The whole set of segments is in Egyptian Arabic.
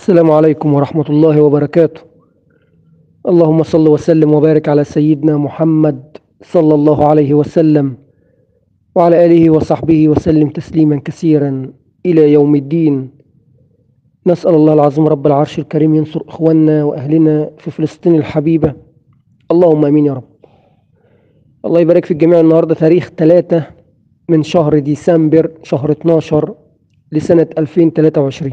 السلام عليكم ورحمة الله وبركاته اللهم صل وسلم وبارك على سيدنا محمد صلى الله عليه وسلم وعلى آله وصحبه وسلم تسليما كثيرا إلى يوم الدين نسأل الله العظيم رب العرش الكريم ينصر إخواننا وأهلنا في فلسطين الحبيبة اللهم آمين يا رب الله يبارك في الجميع النهاردة تاريخ 3 من شهر ديسمبر شهر 12 لسنة 2023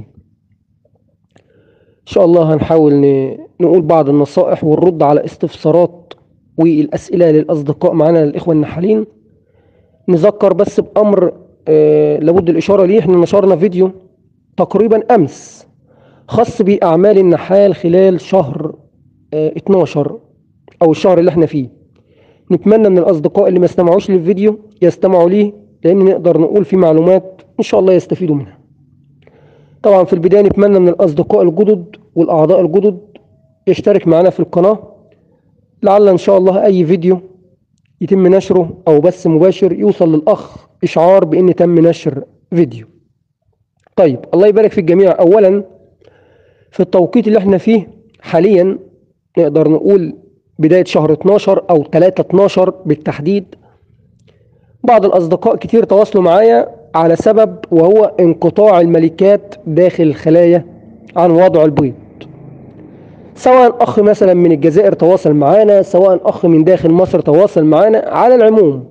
إن شاء الله هنحاول ن- نقول بعض النصائح والرد على استفسارات والأسئلة للأصدقاء معنا الإخوة النحالين نذكر بس بأمر آه لابد الإشارة ليه احنا نشرنا فيديو تقريبا أمس خاص بأعمال النحال خلال شهر آه 12 أو الشهر اللي احنا فيه نتمنى من الأصدقاء اللي ما استمعوش للفيديو يستمعوا ليه لأن نقدر نقول فيه معلومات إن شاء الله يستفيدوا منها طبعا في البداية نتمنى من الأصدقاء الجدد والأعضاء الجدد يشترك معنا في القناة لعل إن شاء الله أي فيديو يتم نشره أو بث مباشر يوصل للأخ إشعار بأن تم نشر فيديو طيب الله يبارك في الجميع أولا في التوقيت اللي احنا فيه حاليا نقدر نقول بداية شهر 12 أو 3 12 بالتحديد بعض الأصدقاء كتير تواصلوا معايا على سبب وهو انقطاع الملكات داخل الخلايا عن وضع البيض سواء أخ مثلا من الجزائر تواصل معانا سواء أخ من داخل مصر تواصل معانا على العموم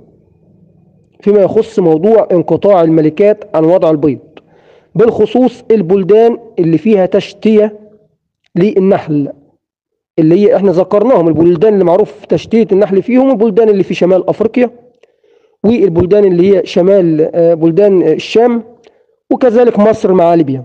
فيما يخص موضوع انقطاع الملكات عن وضع البيض بالخصوص البلدان اللي فيها تشتية للنحل اللي هي احنا ذكرناهم البلدان اللي معروف تشتية النحل فيهم البلدان اللي في شمال أفريقيا والبلدان اللي هي شمال آه، بلدان آه، الشام وكذلك مصر مع ليبيا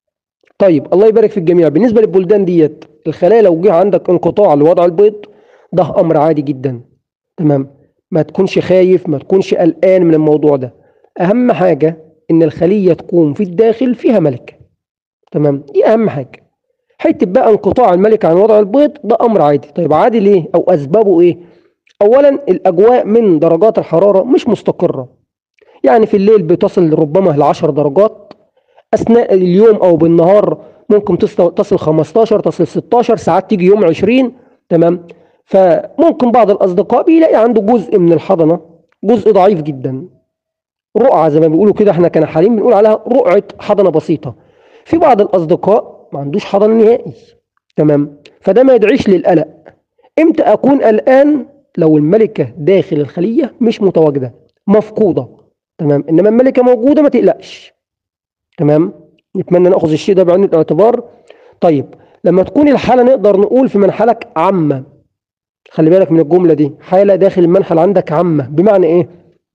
طيب الله يبارك في الجميع بالنسبة للبلدان ديت الخلايا لو جه عندك انقطاع لوضع البيض ده أمر عادي جدا تمام ما تكونش خايف ما تكونش قلقان من الموضوع ده أهم حاجة إن الخلية تكون في الداخل فيها ملكة تمام دي أهم حاجة حته بقى انقطاع الملك عن وضع البيض ده امر عادي طيب عادي ليه او اسبابه ايه اولا الاجواء من درجات الحراره مش مستقره يعني في الليل بتصل ربما ل 10 درجات اثناء اليوم او بالنهار ممكن تصل تصل 15 تصل 16 ساعات تيجي يوم 20 تمام فممكن بعض الاصدقاء بيلاقي عنده جزء من الحضنه جزء ضعيف جدا رقعه زي ما بيقولوا كده احنا كنحالين بنقول عليها رقعه حضنه بسيطه في بعض الاصدقاء ما عندوش حضانه نهائي تمام فده ما يدعيش للقلق امتى اكون قلقان لو الملكه داخل الخليه مش متواجده مفقوده تمام انما الملكه موجوده ما تقلقش تمام نتمنى ناخذ الشيء ده بعين الاعتبار طيب لما تكون الحاله نقدر نقول في منحلك عامه خلي بالك من الجمله دي حاله داخل المنحل عندك عامه بمعنى ايه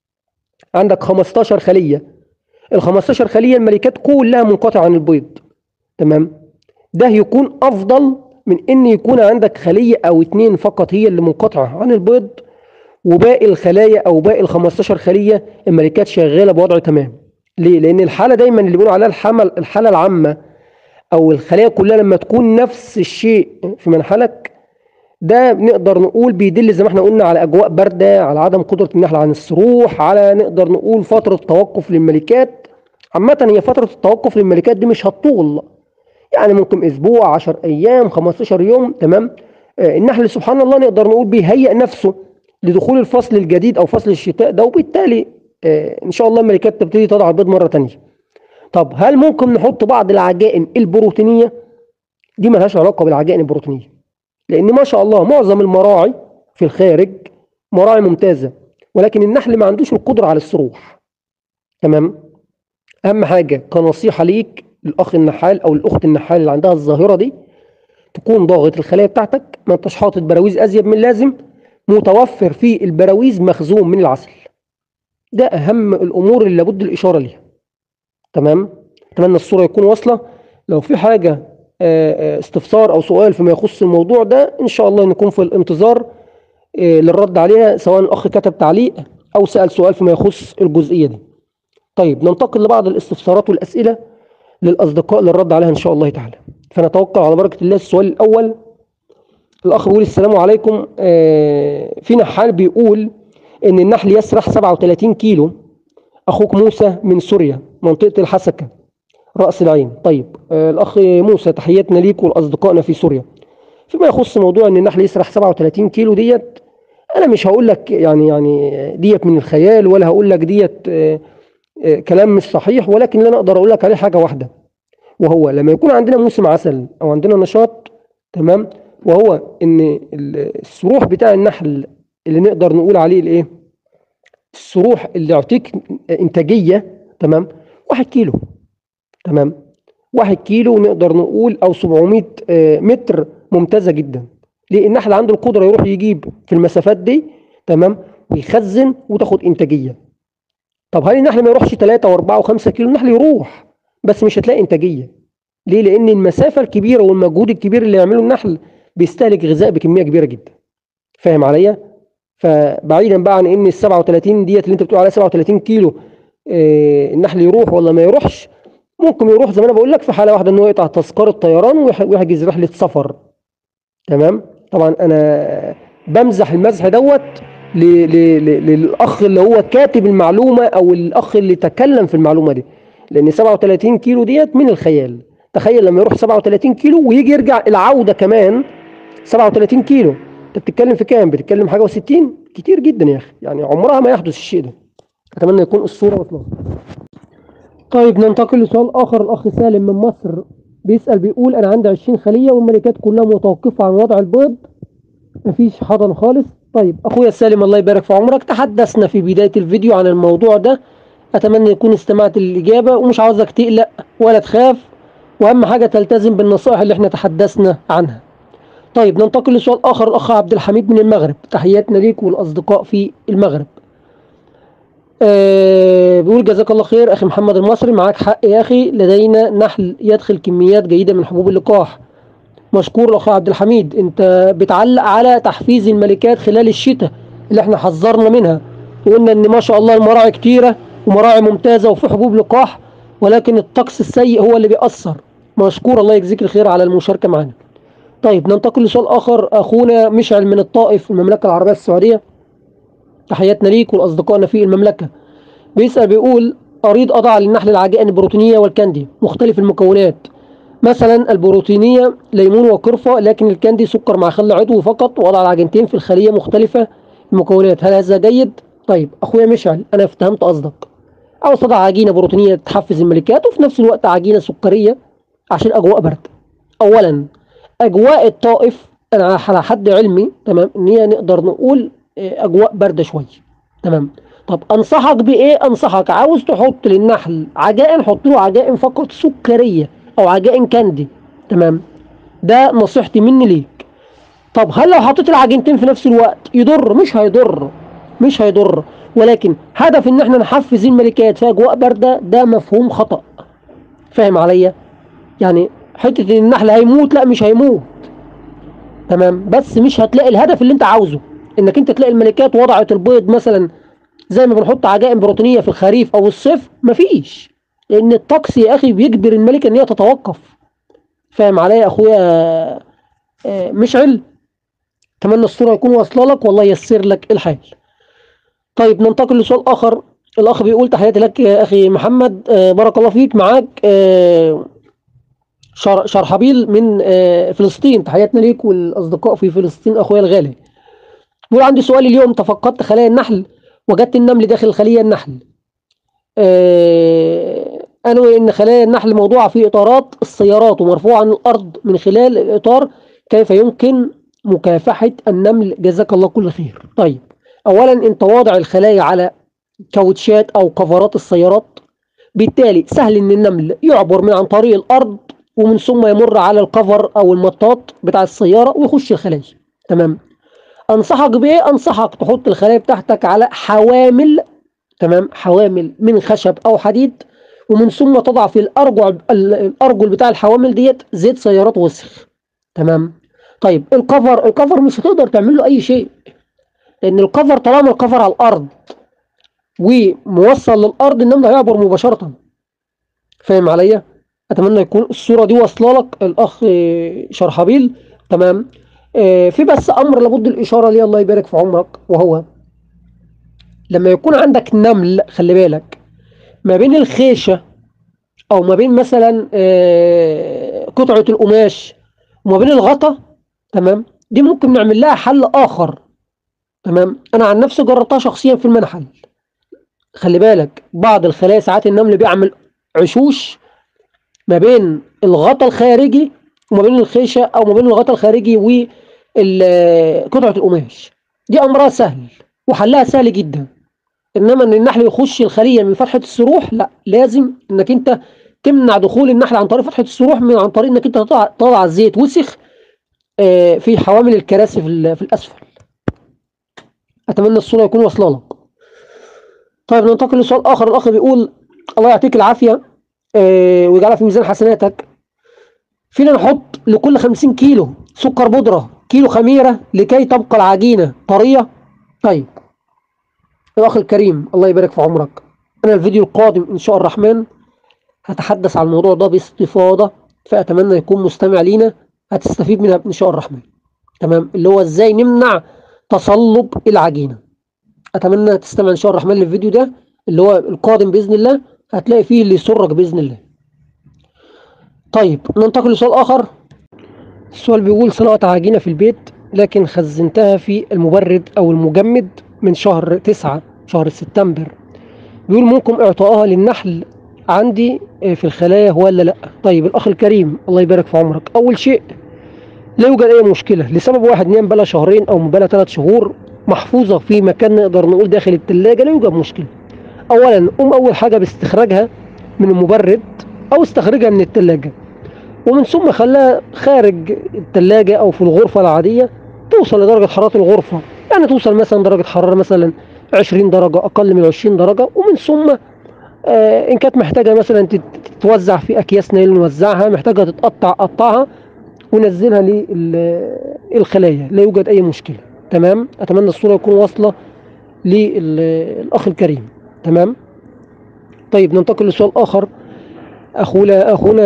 عندك 15 خليه ال 15 خليه الملكات كلها منقطعه عن البيض تمام ده يكون افضل من ان يكون عندك خليه او اتنين فقط هي اللي منقطعه عن البيض وباقي الخلايا او باقي ال 15 خليه الملكات شغاله بوضع تمام ليه لان الحاله دايما اللي بيقولوا عليها الحمل الحاله العامه او الخلايا كلها لما تكون نفس الشيء في منحلك ده نقدر نقول بيدل زي ما احنا قلنا على اجواء بارده على عدم قدره النحل عن السروح على نقدر نقول فتره توقف للملكات عامه هي فتره التوقف للملكات دي مش هتطول يعني ممكن اسبوع 10 ايام 15 يوم تمام آه، النحل سبحان الله نقدر نقول بيهيئ نفسه لدخول الفصل الجديد او فصل الشتاء ده وبالتالي آه، ان شاء الله الملكات تبتدي تضع البيض مره تانية طب هل ممكن نحط بعض العجائن البروتينيه دي ملهاش علاقه بالعجائن البروتينيه لان ما شاء الله معظم المراعي في الخارج مراعي ممتازه ولكن النحل ما عندوش القدره على السروح تمام اهم حاجه كنصيحه ليك الاخ النحال او الاخت النحال اللي عندها الظاهره دي تكون ضاغط الخلايا بتاعتك ما انتش حاطط براويز ازيد من اللازم متوفر في البراويز مخزون من العسل ده اهم الامور اللي لابد الاشاره ليها تمام اتمنى الصوره يكون واصله لو في حاجه آه، آه، استفسار او سؤال فيما يخص الموضوع ده ان شاء الله نكون في الانتظار آه، للرد عليها سواء الاخ كتب تعليق او سال سؤال فيما يخص الجزئيه دي طيب ننتقل لبعض الاستفسارات والاسئله للاصدقاء للرد عليها ان شاء الله تعالى فنتوقع على بركه الله السؤال الاول الاخ بيقول السلام عليكم آه، في نحال بيقول ان النحل يسرح 37 كيلو اخوك موسى من سوريا منطقه الحسكه رأس العين طيب آه الأخ موسى تحياتنا ليك ولأصدقائنا في سوريا فيما يخص موضوع ان النحل يسرح 37 كيلو ديت انا مش هقول لك يعني يعني ديت من الخيال ولا هقول لك ديت آه، آه، كلام مش صحيح ولكن اللي انا اقدر اقول لك عليه حاجه واحده وهو لما يكون عندنا موسم عسل او عندنا نشاط تمام وهو ان ال- السروح بتاع النحل اللي نقدر نقول عليه الايه السروح اللي يعطيك انتاجيه تمام 1 كيلو تمام 1 كيلو نقدر نقول او 700 آه، متر ممتازه جدا ليه النحل عنده القدره يروح يجيب في المسافات دي تمام ويخزن وتاخد انتاجيه طب هل النحل ما يروحش 3 و4 و5 كيلو النحل يروح بس مش هتلاقي انتاجيه ليه لان المسافه الكبيره والمجهود الكبير اللي يعمله النحل بيستهلك غذاء بكميه كبيره جدا فاهم عليا فبعيدا بقى عن ان ال 37 ديت اللي انت بتقول عليها 37 كيلو آه، النحل يروح ولا ما يروحش ممكن يروح زي ما انا بقول لك في حاله واحده ان هو يقطع تذكره طيران ويح- ويحجز رحله سفر تمام طبعا انا بمزح المزح دوت ل- ل- ل- للاخ اللي هو كاتب المعلومه او الاخ اللي تكلم في المعلومه دي لان 37 كيلو ديت من الخيال تخيل لما يروح 37 كيلو ويجي يرجع العوده كمان 37 كيلو انت بتتكلم في كام بتتكلم حاجه و60 كتير جدا يا اخي يعني عمرها ما يحدث الشيء ده اتمنى يكون الصوره وصلت طيب ننتقل لسؤال اخر الاخ سالم من مصر بيسال بيقول انا عندي 20 خليه والملكات كلها متوقفه عن وضع البيض مفيش حضن خالص طيب اخويا سالم الله يبارك في عمرك تحدثنا في بدايه الفيديو عن الموضوع ده اتمنى يكون استمعت للاجابه ومش عاوزك تقلق ولا تخاف واهم حاجه تلتزم بالنصائح اللي احنا تحدثنا عنها طيب ننتقل لسؤال اخر الاخ عبد الحميد من المغرب تحياتنا ليك والاصدقاء في المغرب آه بيقول جزاك الله خير اخي محمد المصري معاك حق يا اخي لدينا نحل يدخل كميات جيده من حبوب اللقاح مشكور الاخ عبد الحميد انت بتعلق على تحفيز الملكات خلال الشتاء اللي احنا حذرنا منها وقلنا ان ما شاء الله المراعي كتيره ومراعي ممتازه وفي حبوب لقاح ولكن الطقس السيء هو اللي بيأثر مشكور الله يجزيك الخير على المشاركه معنا طيب ننتقل لسؤال اخر اخونا مشعل من الطائف المملكه العربيه السعوديه تحياتنا ليك ولاصدقائنا في المملكه بيسال بيقول اريد اضع للنحل العجائن البروتينيه والكاندي مختلف المكونات مثلا البروتينيه ليمون وقرفه لكن الكاندي سكر مع خل عضوي فقط وضع العجينتين في الخليه مختلفه المكونات هل هذا جيد طيب اخويا مشعل انا افتهمت قصدك عاوز تضع عجينه بروتينيه تحفز الملكات وفي نفس الوقت عجينه سكريه عشان اجواء برد اولا اجواء الطائف انا على حد علمي تمام ان هي نقدر نقول آه، اجواء بارده شويه تمام طب انصحك بايه انصحك عاوز تحط للنحل عجائن حط له عجائن فقط سكريه او عجائن كاندي تمام ده نصيحتي مني ليك طب هل لو حطيت العجينتين في نفس الوقت يضر مش هيضر مش هيضر ولكن هدف ان احنا نحفز الملكات في اجواء بارده ده مفهوم خطأ فاهم عليا يعني حته ان النحل هيموت لا مش هيموت تمام بس مش هتلاقي الهدف اللي انت عاوزه انك انت تلاقي الملكات وضعت البيض مثلا زي ما بنحط عجائن بروتينيه في الخريف او الصيف مفيش لان الطقس يا اخي بيجبر الملكه ان هي تتوقف فاهم عليا يا اخويا آه، مشعل اتمنى الصوره يكون واصله لك والله ييسر لك الحال طيب ننتقل لسؤال اخر الاخ بيقول تحياتي لك يا اخي محمد آه، بارك الله فيك معاك آه، شر- شرحبيل من آه، فلسطين تحياتنا ليك والاصدقاء في فلسطين اخويا الغالي بيقول عندي سؤال اليوم تفقدت خلايا النحل وجدت النمل داخل خلية النحل آه، أنوي إن خلايا النحل موضوعة في إطارات السيارات ومرفوعة عن الأرض من خلال الإطار كيف يمكن مكافحة النمل جزاك الله كل خير طيب أولا أنت واضع الخلايا على كاوتشات أو كفرات السيارات بالتالي سهل إن النمل يعبر من عن طريق الأرض ومن ثم يمر على الكفر أو المطاط بتاع السيارة ويخش الخلايا تمام انصحك بايه انصحك تحط الخلايا بتاعتك على حوامل تمام حوامل من خشب او حديد ومن ثم تضع في الارجل الارجل بتاع الحوامل ديت زيت سيارات وسخ تمام طيب الكفر الكفر مش هتقدر تعمل له اي شيء لان الكفر طالما الكفر على الارض وموصل للارض النمل هيعبر مباشره فاهم عليا اتمنى يكون الصوره دي واصله لك الاخ آه، شرحبيل تمام آه، في بس امر لابد الاشاره ليه الله يبارك في عمرك وهو لما يكون عندك نمل خلي بالك ما بين الخيشه او ما بين مثلا آه، قطعه القماش وما بين الغطا تمام دي ممكن نعمل لها حل اخر تمام انا عن نفسي جربتها شخصيا في المنحل خلي بالك بعض الخلايا ساعات النمل بيعمل عشوش ما بين الغطا الخارجي وما بين الخيشه او ما بين الغطا الخارجي وقطعه القماش دي امرها سهل وحلها سهل جدا انما ان النحل يخش الخليه من فتحه السروح لا لازم انك انت تمنع دخول النحل عن طريق فتحه السروح من عن طريق انك انت تضع تضع زيت وسخ آه، في حوامل الكراسي في, ال- في الاسفل اتمنى الصوره يكون واصله لك طيب ننتقل لسؤال اخر الاخ بيقول الله يعطيك العافيه آه، ويجعلها في ميزان حسناتك فينا نحط لكل 50 كيلو سكر بودره كيلو خميره لكي تبقى العجينه طريه طيب الأخ الكريم الله يبارك في عمرك أنا الفيديو القادم إن شاء الرحمن هتحدث عن الموضوع ده باستفاضة فأتمنى يكون مستمع لينا هتستفيد منها إن شاء الرحمن تمام اللي هو إزاي نمنع تصلب العجينة أتمنى تستمع إن شاء الرحمن للفيديو ده اللي هو القادم بإذن الله هتلاقي فيه اللي يسرك بإذن الله طيب ننتقل لسؤال آخر السؤال بيقول صنعت عجينة في البيت لكن خزنتها في المبرد أو المجمد من شهر تسعة شهر سبتمبر بيقول ممكن إعطائها للنحل عندي آه، في الخلايا ولا لأ طيب الأخ الكريم الله يبارك في عمرك أول شيء لا يوجد أي مشكلة لسبب واحد إن هي بقالها شهرين أو بقالها ثلاث شهور محفوظة في مكان نقدر نقول داخل التلاجة لا يوجد مشكلة أولا قوم أول حاجة باستخراجها من المبرد أو استخرجها من التلاجة ومن ثم خلاها خارج التلاجة أو في الغرفة العادية توصل لدرجة حرارة الغرفة يعني توصل مثلا درجة حرارة مثلا 20 درجة أقل من 20 درجة ومن ثم آه إن كانت محتاجة مثلا تت- تتوزع في أكياس نايل نوزعها محتاجة تتقطع قطعها وننزلها للخلايا لا يوجد أي مشكلة تمام أتمنى الصورة يكون واصلة للأخ الكريم تمام طيب ننتقل لسؤال آخر أخونا أخونا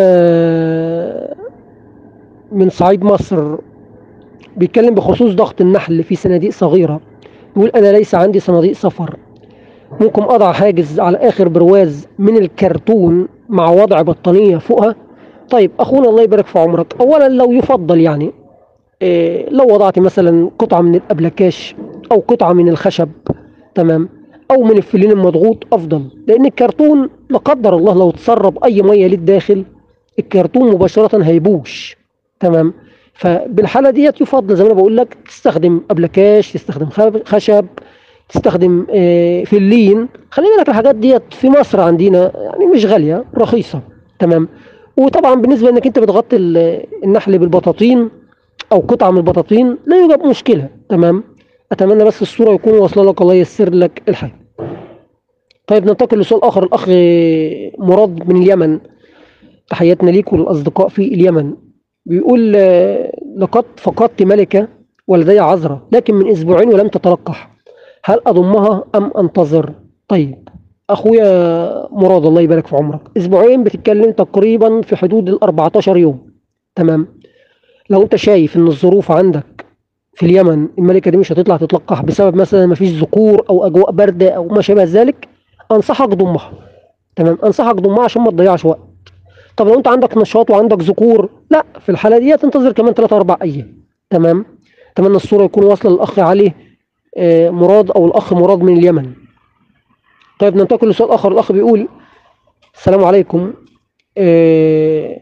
من صعيد مصر بيتكلم بخصوص ضغط النحل في صناديق صغيرة يقول أنا ليس عندي صناديق سفر ممكن أضع حاجز على آخر برواز من الكرتون مع وضع بطانية فوقها طيب أخونا الله يبارك في عمرك أولا لو يفضل يعني إيه لو وضعت مثلا قطعة من الأبلكاش أو قطعة من الخشب تمام أو من الفلين المضغوط أفضل لأن الكرتون لا قدر الله لو تسرب أي مية للداخل الكرتون مباشرة هيبوش تمام فبالحالة ديت يفضل زي ما أنا بقول لك تستخدم أبلكاش تستخدم خب- خشب تستخدم آه، فلين خلي بالك الحاجات ديت في مصر عندنا يعني مش غالية رخيصة تمام وطبعا بالنسبة انك انت بتغطي ال- النحل بالبطاطين او قطعة من البطاطين لا يوجد مشكلة تمام اتمنى بس الصورة يكون واصلة لك الله ييسر لك الحال طيب ننتقل لسؤال اخر الاخ مراد من اليمن تحياتنا ليك وللاصدقاء في اليمن بيقول آه، لقد فقدت ملكة ولدي عذراء لكن من اسبوعين ولم تتلقح هل اضمها ام انتظر طيب اخويا مراد الله يبارك في عمرك اسبوعين بتتكلم تقريبا في حدود ال 14 يوم تمام لو انت شايف ان الظروف عندك في اليمن الملكه دي مش هتطلع تتلقح بسبب مثلا ما فيش ذكور او اجواء بارده او ما شابه ذلك انصحك ضمها تمام انصحك ضمها عشان ما تضيعش وقت طب لو انت عندك نشاط وعندك ذكور لا في الحاله دي تنتظر كمان 3 4 ايام تمام اتمنى الصوره يكون واصله للاخ علي آه، مراد او الاخ مراد من اليمن طيب ننتقل لسؤال اخر الاخ بيقول السلام عليكم آه،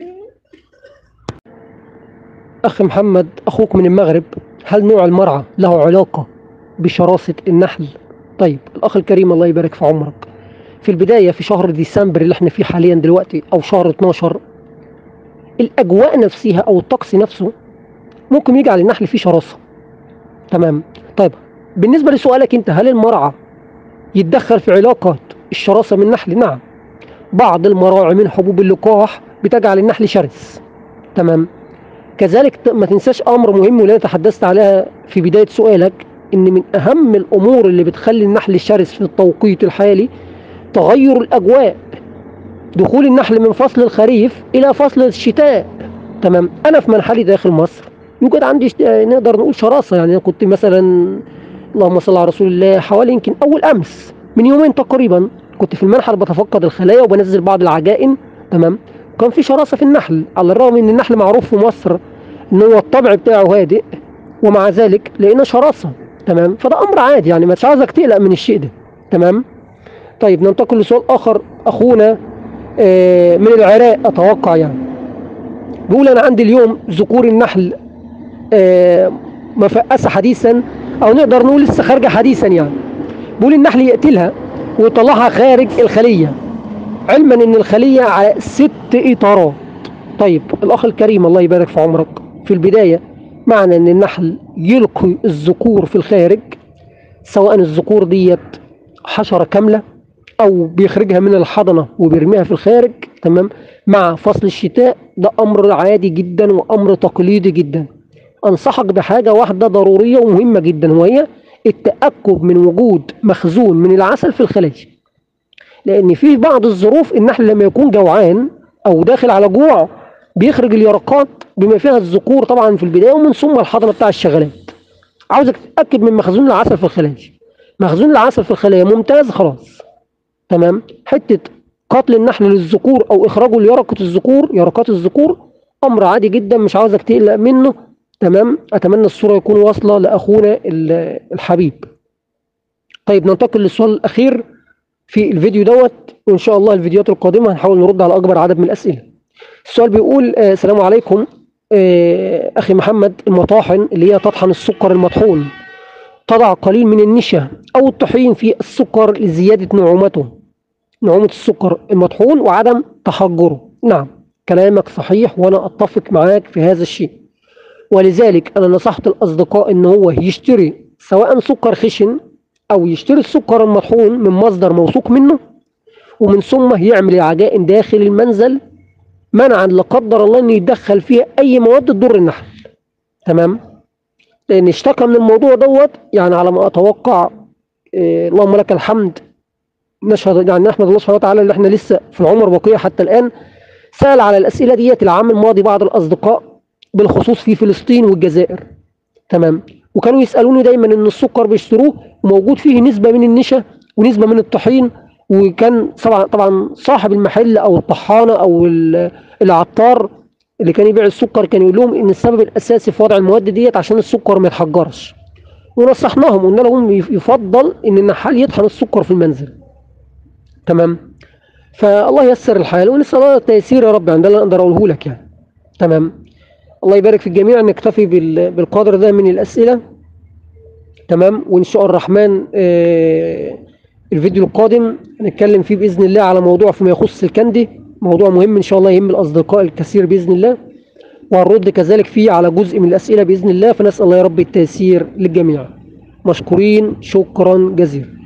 اخ محمد اخوك من المغرب هل نوع المرعى له علاقه بشراسه النحل طيب الاخ الكريم الله يبارك في عمرك في البدايه في شهر ديسمبر اللي احنا فيه حاليا دلوقتي او شهر 12 الاجواء نفسها او الطقس نفسه ممكن يجعل النحل فيه شراسه تمام طيب بالنسبه لسؤالك انت هل المرعى يتدخل في علاقة الشراسة من النحل نعم بعض المراعي من حبوب اللقاح بتجعل النحل شرس تمام كذلك ت- ما تنساش امر مهم واللي انا تحدثت عليها في بداية سؤالك ان من اهم الامور اللي بتخلي النحل الشرس في التوقيت الحالي تغير الاجواء دخول النحل من فصل الخريف الى فصل الشتاء تمام انا في منحلي داخل مصر يوجد عندي ش- آه، نقدر نقول شراسة يعني أنا كنت مثلا اللهم صل على رسول الله حوالي يمكن اول امس من يومين تقريبا كنت في المنحل بتفقد الخلايا وبنزل بعض العجائن تمام كان في شراسه في النحل على الرغم ان النحل معروف في مصر ان هو الطبع بتاعه هادئ ومع ذلك لقينا شراسه تمام فده امر عادي يعني مش عاوزك تقلق من الشيء ده تمام طيب ننتقل لسؤال اخر اخونا آه، من العراق اتوقع يعني بيقول انا عندي اليوم ذكور النحل آه، مفقسه حديثا او نقدر نقول لسه خارجه حديثا يعني بيقول النحل يقتلها ويطلعها خارج الخليه علما ان الخليه على ست اطارات طيب الاخ الكريم الله يبارك في عمرك في البدايه معنى ان النحل يلقي الذكور في الخارج سواء الذكور ديت حشره كامله او بيخرجها من الحضنه وبيرميها في الخارج تمام مع فصل الشتاء ده امر عادي جدا وامر تقليدي جدا انصحك بحاجه واحده ضروريه ومهمه جدا وهي التاكد من وجود مخزون من العسل في الخلايا لان في بعض الظروف النحل لما يكون جوعان او داخل على جوع بيخرج اليرقات بما فيها الذكور طبعا في البدايه ومن ثم الحضنه بتاع الشغالات عاوزك تتاكد من مخزون العسل في الخلايا مخزون العسل في الخلايا ممتاز خلاص تمام حته قتل النحل للذكور او اخراجه ليرقه الذكور يرقات الذكور امر عادي جدا مش عاوزك تقلق منه تمام اتمنى الصوره يكون واصله لاخونا ال- الحبيب طيب ننتقل للسؤال الاخير في الفيديو دوت وان شاء الله الفيديوهات القادمه هنحاول نرد على اكبر عدد من الاسئله السؤال بيقول آه السلام عليكم آه اخي محمد المطاحن اللي هي تطحن السكر المطحون تضع قليل من النشا او الطحين في السكر لزياده نعومته نعومه السكر المطحون وعدم تحجره نعم كلامك صحيح وانا اتفق معاك في هذا الشيء ولذلك انا نصحت الاصدقاء ان هو يشتري سواء سكر خشن او يشتري السكر المطحون من مصدر موثوق منه ومن ثم يعمل العجائن داخل المنزل منعا لا قدر الله ان يدخل فيها اي مواد تضر النحل تمام لان اشتكى من الموضوع دوت يعني على ما اتوقع إيه اللهم لك الحمد نشهد يعني نحمد الله سبحانه وتعالى ان احنا لسه في العمر بقيه حتى الان سال على الاسئله ديت العام الماضي بعض الاصدقاء بالخصوص في فلسطين والجزائر تمام وكانوا يسالوني دايما ان السكر بيشتروه موجود فيه نسبه من النشا ونسبه من الطحين وكان طبعا طبعا صاحب المحل او الطحانه او ال- العطار اللي كان يبيع السكر كان يقول لهم ان السبب الاساسي في وضع المواد ديت عشان السكر ما يتحجرش ونصحناهم قلنا لهم يف- يفضل ان النحال يطحن السكر في المنزل تمام فالله ييسر الحال ونسال الله التيسير يا رب يعني ده اللي اقدر اقوله لك يعني تمام الله يبارك في الجميع نكتفي بال- بالقدر ده من الاسئله تمام وان شاء الرحمن آه، الفيديو القادم هنتكلم فيه باذن الله على موضوع فيما يخص الكندي موضوع مهم ان شاء الله يهم الاصدقاء الكثير باذن الله وهنرد كذلك فيه على جزء من الاسئله باذن الله فنسال الله يا رب التيسير للجميع مشكورين شكرا جزيلا